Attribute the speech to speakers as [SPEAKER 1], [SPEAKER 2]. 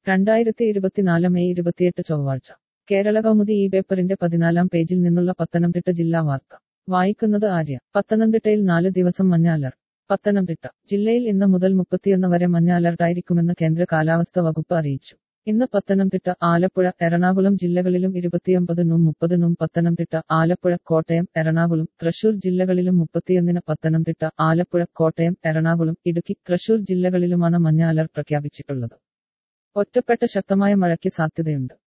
[SPEAKER 1] രണ്ടായിരത്തി ഇരുപത്തിനാല് മെയ് ഇരുപത്തിയെട്ട് ചൊവ്വാഴ്ച കേരള കൗമുദി ഈ പേപ്പറിന്റെ പതിനാലാം പേജിൽ നിന്നുള്ള പത്തനംതിട്ട ജില്ലാ വാർത്ത വായിക്കുന്നത് ആര്യ പത്തനംതിട്ടയിൽ നാല് ദിവസം മഞ്ഞ അലർട്ട് പത്തനംതിട്ട ജില്ലയിൽ ഇന്ന് മുതൽ മുപ്പത്തിയൊന്ന് വരെ മഞ്ഞ അലർട്ടായിരിക്കുമെന്ന് കേന്ദ്ര കാലാവസ്ഥ വകുപ്പ് അറിയിച്ചു ഇന്ന് പത്തനംതിട്ട ആലപ്പുഴ എറണാകുളം ജില്ലകളിലും ഇരുപത്തിയൊമ്പതിനും മുപ്പതിനും പത്തനംതിട്ട ആലപ്പുഴ കോട്ടയം എറണാകുളം തൃശൂർ ജില്ലകളിലും മുപ്പത്തിയൊന്നിന് പത്തനംതിട്ട ആലപ്പുഴ കോട്ടയം എറണാകുളം ഇടുക്കി തൃശൂർ ജില്ലകളിലുമാണ് മഞ്ഞ അലർട്ട് പ്രഖ്യാപിച്ചിട്ടുള്ളത് ഒറ്റപ്പെട്ട ശക്തമായ മഴയ്ക്ക് സാധ്യതയുണ്ട്